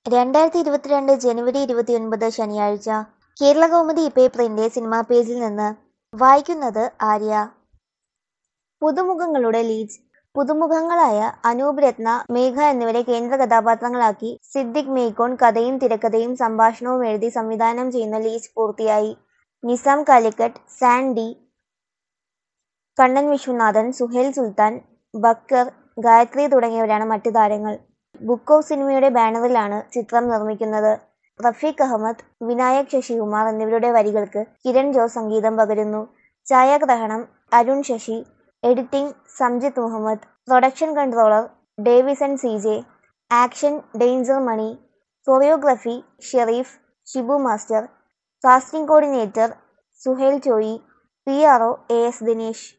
രണ്ടായിരത്തി ഇരുപത്തിരണ്ട് ജനുവരി ഇരുപത്തിയൊൻപത് ശനിയാഴ്ച കേരളകൗമുദി പേപ്പറിന്റെ സിനിമാ പേജിൽ നിന്ന് വായിക്കുന്നത് ആര്യ പുതുമുഖങ്ങളുടെ ലീഡ്സ് പുതുമുഖങ്ങളായ അനൂപ് രത്ന മേഘ എന്നിവരെ കേന്ദ്ര കഥാപാത്രങ്ങളാക്കി സിദ്ദിഖ് മേക്കോൺ കഥയും തിരക്കഥയും സംഭാഷണവും എഴുതി സംവിധാനം ചെയ്യുന്ന ലീഡ്സ് പൂർത്തിയായി നിസാം കാലിക്കറ്റ് സാൻഡി കണ്ണൻ വിശ്വനാഥൻ സുഹേൽ സുൽത്താൻ ബക്കർ ഗായത്രി തുടങ്ങിയവരാണ് മറ്റ് താരങ്ങൾ ബുക്ക് ഓഫ് സിനിമയുടെ ബാനറിലാണ് ചിത്രം നിർമ്മിക്കുന്നത് റഫീഖ് അഹമ്മദ് വിനായക് ശശികുമാർ എന്നിവരുടെ വരികൾക്ക് കിരൺ ജോസ് സംഗീതം പകരുന്നു ഛായാഗ്രഹണം Arun Sasi editing Samjith Muhammad production controller Davison C J action danger Mani choreography Shereef Shibu master casting coordinator Suhail Choyi P R O A S Dinesh